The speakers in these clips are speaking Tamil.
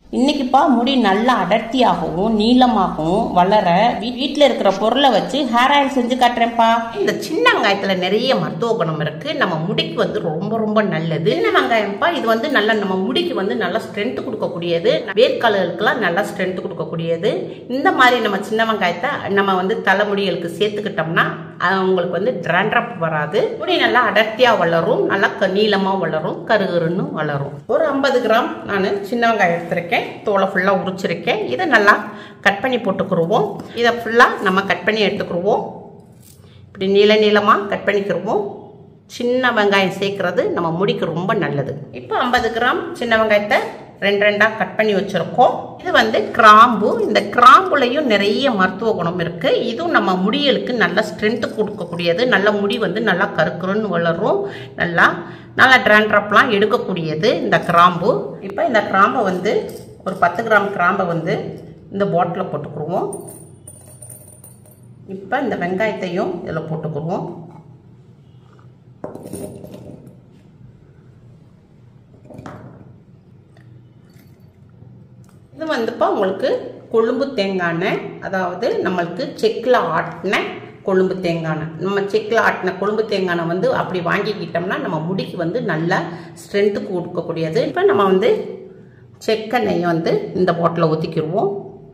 இன்னைக்குப்பா முடி நல்லா அடர்த்தியாகவும் நீளமாகவும் வளர வீ- வீட்ல இருக்கிற பொருளை வச்சு ஹேர் ஆயில் செஞ்சு காட்டுறேன்ப்பா இந்த சின்ன வெங்காயத்துல நிறைய மருத்துவ குணம் இருக்கு நம்ம முடிக்கு வந்து ரொம்ப ரொம்ப நல்லது சின்ன வெங்காயம்ப்பா இது வந்து நல்லா நம்ம முடிக்கு வந்து நல்லா ஸ்ட்ரென்த் கொடுக்கக்கூடியது வேர்க்காலுகளுக்கெல்லாம் நல்லா ஸ்ட்ரென்த் கொடுக்கக்கூடியது இந்த மாதிரி நம்ம சின்ன வெங்காயத்தை நம்ம வந்து தலைமுடிகளுக்கு சேர்த்துக்கிட்டோம்னா அஹ், உங்களுக்கு வந்து ட்ராண்ட்ரப் வராது முடி நல்லா அடர்த்தியா வளரும் நல்லா க- நீளமா வளரும் கருகருன்னு வளரும் ஒரு ஐம்பது கிராம் நான் சின்ன வெங்காயம் எடுத்திருக்கேன் தோலை ஃபுல்லாக உரிச்சிருக்கேன் இதை நல்லா கட் பண்ணி போட்டுக்கிருவோம் இதை ஃபுல்லாக நம்ம கட் பண்ணி எடுத்துக்கிருவோம் இப்படி நீள நீளமாக கட் பண்ணிக்கிருவோம் சின்ன வெங்காயம் சேர்க்கறது நம்ம முடிக்கு ரொம்ப நல்லது இப்போ ஐம்பது கிராம் சின்ன வெங்காயத்தை ரெண்டு ரெண்டாக கட் பண்ணி வச்சுருக்கோம் இது வந்து கிராம்பு இந்த கிராம்புலையும் நிறைய மருத்துவ குணம் இருக்கு இதுவும் நம்ம முடியலுக்கு நல்ல ஸ்ட்ரென்த் கொடுக்கக்கூடியது நல்ல முடி வந்து நல்லா கருக்குறுன்னு வளரும் நல்லா நல்லா ட்ராண்ட்ரப்லாம் எடுக்கக்கூடியது இந்த கிராம்பு இப்போ இந்த கிராம்பை வந்து ஒரு பத்து கிராம் கிராம்பை வந்து இந்த பாட்டிலில் போட்டுக்குருவோம் இப்போ இந்த வெங்காயத்தையும் இதில் போட்டுக்குருவோம் இது வந்துப்பா உங்களுக்கு கொழும்பு தேங்காய் எண்ணெய் அதாவது நம்மளுக்கு செக்கில் ஆட்டின கொழும்பு தேங்காய் எண்ணெய் நம்ம செக்கில் ஆட்டின கொழும்பு தேங்காய் எண்ணெய் வந்து அப்படி வாங்கிக்கிட்டோம்னா நம்ம முடிக்கு வந்து நல்ல ஸ்ட்ரென்த்து கொடுக்கக்கூடியது இப்போ நம்ம வந்து செக்கெண்ணெயை வந்து இந்த பாட்டிலில் ஊற்றிக்கிடுவோம்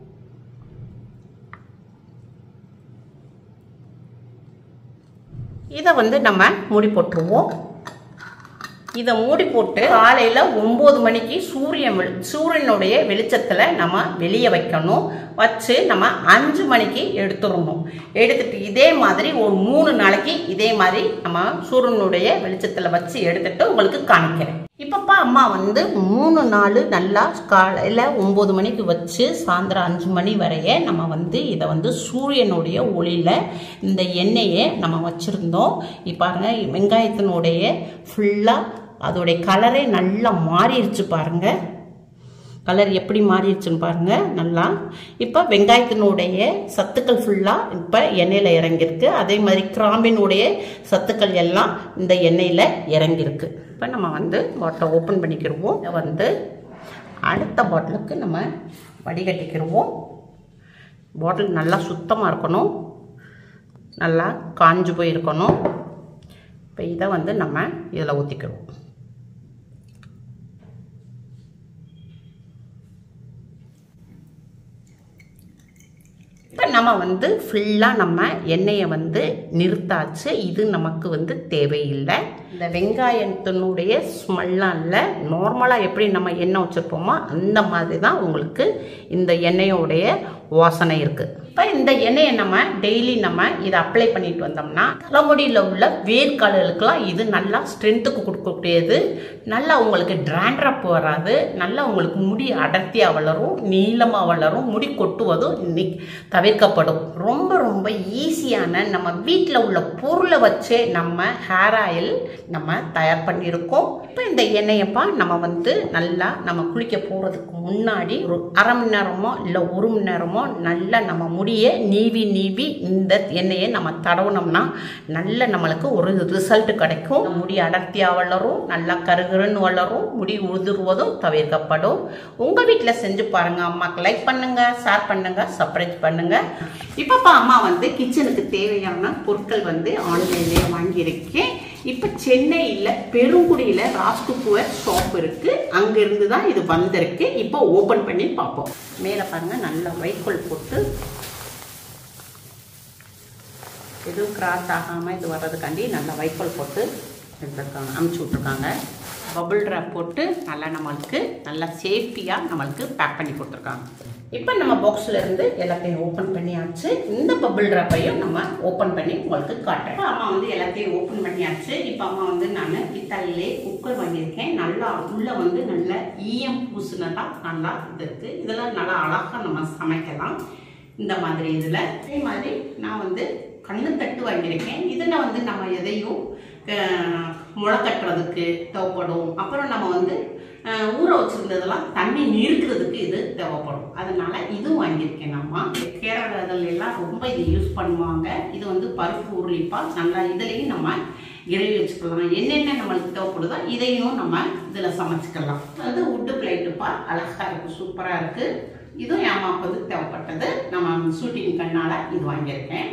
இதை வந்து நம்ம மூடி போட்டுருவோம் இதை மூடி போட்டு காலையில் ஒம்பது மணிக்கு சூரியன் வெளி- சூரியனுடைய வெளிச்சத்தில் நம்ம வெளியே வைக்கணும் வச்சு நம்ம அஞ்சு மணிக்கு எடுத்துடணும் எடுத்துட்டு இதே மாதிரி ஒரு மூணு நாளைக்கு இதே மாதிரி நம்ம சூரியனுடைய வெளிச்சத்தில் வச்சு எடுத்துட்டு உங்களுக்கு காமிக்கிறேன் இப்பப்பா அம்மா வந்து மூணு நாள் நல்லா காலையில் ஒம்பது மணிக்கு வச்சு சாயந்தரம் அஞ்சு மணி வரைய நம்ம வந்து இதை வந்து சூரியனுடைய ஒளியில் இந்த எண்ணெயை நம்ம வச்சுருந்தோம் இப்போ பாருங்க வெங்காயத்தினுடைய ஃபுல்லாக அதோடைய கலரே நல்லா மாறிடுச்சு பாருங்க கலர் எப்படி மாறிடுச்சுன்னு பாருங்க நல்லா இப்போ வெங்காயத்தினுடைய சத்துக்கள் ஃபுல்லாக இப்போ எண்ணெயில் இறங்கியிருக்கு அதே மாதிரி கிராம்பினுடைய சத்துக்கள் எல்லாம் இந்த எண்ணெயில் இறங்கியிருக்கு இப்போ நம்ம வந்து பாட்டிலை ஓப்பன் பண்ணிக்கிடுவோம் இதை வந்து அடுத்த பாட்டிலுக்கு நம்ம வடிகட்டிக்கிடுவோம் பாட்டில் நல்லா சுத்தமாக இருக்கணும் நல்லா காஞ்சு போயிருக்கணும் இப்போ இதை வந்து நம்ம இதில் ஊற்றிக்கிடுவோம் இப்போ நம்ம வந்து ஃபுல்லாக நம்ம எண்ணெயை வந்து நிறுத்தாச்சு இது நமக்கு வந்து தேவையில்லை இந்த வெங்காயத்தினுடைய ஸ்மெல்லாம் இல்லை நார்மலாக எப்படி நம்ம எண்ணெய் வச்சுருப்போமோ அந்த மாதிரி தான் உங்களுக்கு இந்த எண்ணெயோடைய வாசனை இருக்குது இப்போ இந்த எண்ணெயை நம்ம டெய்லி நம்ம இதை அப்ளை பண்ணிட்டு வந்தோம்னா தலைமுடியில் உள்ள வேர்க்கால்களுக்கெல்லாம் இது நல்லா ஸ்ட்ரென்த்துக்கு கொடுக்கக்கூடியது நல்லா உங்களுக்கு ட்ராண்ட்ரப் வராது நல்லா உங்களுக்கு முடி அடர்த்தியாக வளரும் நீளமாக வளரும் முடி கொட்டுவதும் இன்னைக்கு தவிர்க்கப்படும் ரொம்ப ரொம்ப ஈஸியான நம்ம வீட்டில் உள்ள பொருளை வச்சே நம்ம ஹேர் ஆயில் நம்ம தயார் பண்ணியிருக்கோம் இப்போ இந்த எண்ணெயப்பா நம்ம வந்து நல்லா நம்ம குளிக்க போகிறதுக்கு முன்னாடி ஒரு அரை மணி நேரமோ இல்லை ஒரு மணி நேரமோ நல்லா நம்ம முடியை நீவி நீவி இந்த எண்ணெயை நம்ம தடவுனோம்னா நல்ல நம்மளுக்கு ஒரு ரிசல்ட் கிடைக்கும் முடி அடர்த்தியாக வளரும் நல்லா கருகருன்னு வளரும் முடி உதிர்வதும் தவிர்க்கப்படும் உங்கள் வீட்டில் செஞ்சு பாருங்க அம்மாக்கு லைக் பண்ணுங்க ஷேர் பண்ணுங்க சப்ரைஸ் பண்ணுங்க இப்பப்பா அம்மா வந்து கிச்சனுக்கு தேவையான பொருட்கள் வந்து ஆன்லைன்லேயே வாங்கியிருக்கேன் இப்போ சென்னையில் பெருங்குடியில் ராஸ்குப்புவர் ஷாப் இருக்கு அங்கிருந்து தான் இது வந்திருக்கு இப்போ ஓப்பன் பண்ணி பார்ப்போம் மேலே பாருங்க நல்லா வைக்கோல் போட்டு எதுவும் கிராஸ் ஆகாமல் இது வர்றதுக்காண்டி நல்லா வைக்கோல் போட்டு எடுத்துருக்காங்க அமுச்சு விட்ருக்காங்க பபுள் ட்ராப் போட்டு நல்லா நம்மளுக்கு நல்லா சேஃப்டியாக நம்மளுக்கு பேக் பண்ணி கொடுத்துருக்காங்க இப்போ நம்ம பாக்ஸில் இருந்து எல்லாத்தையும் ஓப்பன் பண்ணியாச்சு இந்த பபுள் ட்ராப்பையும் நம்ம ஓப்பன் பண்ணி உங்களுக்கு காட்டுறேன் இப்ப அம்மா வந்து எல்லாத்தையும் ஓப்பன் பண்ணியாச்சு இப்போ அம்மா வந்து நான் பித்தளையிலே குக்கர் வாங்கியிருக்கேன் நல்லா உள்ள வந்து நல்ல ஈயம் பூசுனதா நல்லா இது இருக்கு இதெல்லாம் நல்லா அழகாக நம்ம சமைக்கலாம் இந்த மாதிரி இதில் அதே மாதிரி நான் வந்து கண்ணு தட்டு வாங்கியிருக்கேன் இதில் வந்து நம்ம எதையும் அஹ், முளை கட்டுறதுக்கு தேவைப்படும் அப்புறம் நம்ம வந்து அஹ், ஊற வச்சிருந்ததெல்லாம் தண்ணி நிறுக்கிறதுக்கு இது தேவைப்படும் அதனால இதுவும் வாங்கியிருக்கேன் நம்ம கேரளா இதுல எல்லாம் ரொம்ப இது யூஸ் பண்ணுவாங்க இது வந்து பருப்பு உருளிப்பா நல்லா இதுலேயும் நம்ம கிரேவி வச்சுக்கலாம் என்னென்ன நம்மளுக்கு தேவைப்படுதோ இதையும் நம்ம இதில் சமைச்சுக்கலாம் அது உட்டு பிளேட்டுப்பா அழகாக இருக்குது சூப்பராக இருக்குது இதுவும் என் அம்மாவுக்கு தேவைப்பட்டது நம்ம ஷூட்டிங் கண்ணால் இது வாங்கியிருக்கேன்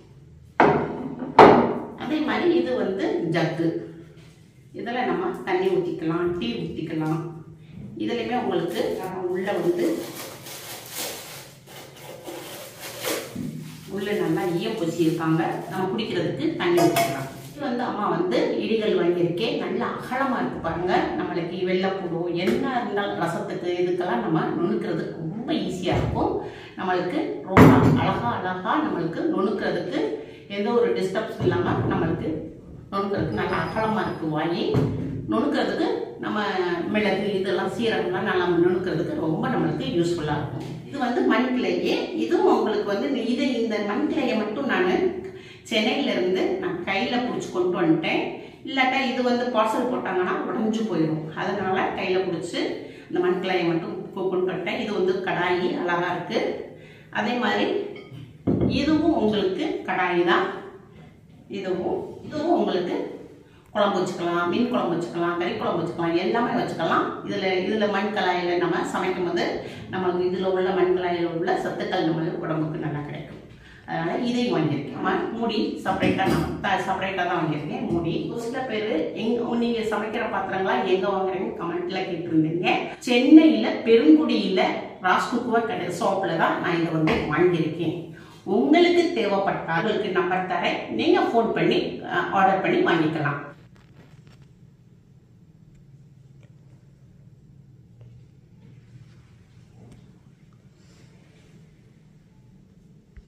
அதே மாதிரி இது வந்து ஜக்கு இதில் நம்ம தண்ணி ஊற்றிக்கலாம் டீ ஊற்றிக்கலாம் இதுலையுமே உங்களுக்கு உள்ள வந்து உள்ள நல்லா ஈயம் பூசி இருக்காங்க நம்ம குடிக்கிறதுக்கு தண்ணி ஊற்றிக்கலாம் இது வந்து அம்மா வந்து இடிகள் வாங்கியிருக்கேன் நல்லா அகலமாக இருக்கு பாருங்க நம்மளுக்கு வெள்ளைப்பூடோ என்ன இருந்தாலும் ரசத்துக்கு இதுக்கெல்லாம் நம்ம நுணுக்கிறதுக்கு ரொம்ப ஈஸியாக இருக்கும் நம்மளுக்கு ரொம்ப அழகா அழகா நம்மளுக்கு நுணுக்கிறதுக்கு எந்த ஒரு டிஸ்டர்ப்ஸ் இல்லாமல் நம்மளுக்கு நுணுக்கிறதுக்கு நல்லா அகலமாக இருக்கு வாங்கி நுணுக்கிறதுக்கு நம்ம மிளகு இதெல்லாம் சீரகம்லாம் நல்லா நுணுக்கிறதுக்கு ரொம்ப நம்மளுக்கு யூஸ்ஃபுல்லாக இருக்கும் இது வந்து மண் கிளையே இதுவும் உங்களுக்கு வந்து இது இந்த மண் கிளையை மட்டும் நான் சென்னையிலேருந்து நான் கையில் பிடிச்சி கொண்டு வந்துட்டேன் இல்லாட்டா இது வந்து பார்சல் போட்டாங்கன்னா உடஞ்சு போயிடும் அதனால கையில் பிடிச்சி இந்த மண் கிளையை மட்டும் கொ- கொண்டு வந்துட்டேன் இது வந்து கடாயி அழகாக இருக்குது அதே மாதிரி இதுவும் உங்களுக்கு கடாயி தான் இதுவும் இதுவும் உங்களுக்கு குழம்பு வச்சுக்கலாம் மீன் குழம்பு வச்சுக்கலாம் கறி குழம்பு வச்சுக்கலாம் எல்லாமே வச்சுக்கலாம் இதில் இதில் மண் கலாயில் நம்ம சமைக்கும் போது நம்மளுக்கு இதில் உள்ள மண் கலாயில் உள்ள சத்துக்கள் நம்ம உடம்புக்கு நல்லா கிடைக்கும் அதனால் இதையும் வாங்கியிருக்கேன் நம்ம மூடி செப்பரேட்டாக நான் த செப்பரேட்டாக தான் வாங்கியிருக்கேன் மூடி ஒரு சில பேர் எங்க நீங்கள் சமைக்கிற பாத்திரங்களா எங்கே வாங்குறீங்க கமெண்ட்டில் கேட்டிருந்தீங்க சென்னையில் பெருங்குடியில் ராஸ்குக்குவா கடை ஷாப்பில் தான் நான் இதை வந்து வாங்கியிருக்கேன் உங்களுக்கு தேவைப்பட்டால் உங்களுக்கு நம்பர் தரேன் நீங்கள் ஃபோன் பண்ணி ஆர்டர் பண்ணி வாங்கிக்கலாம்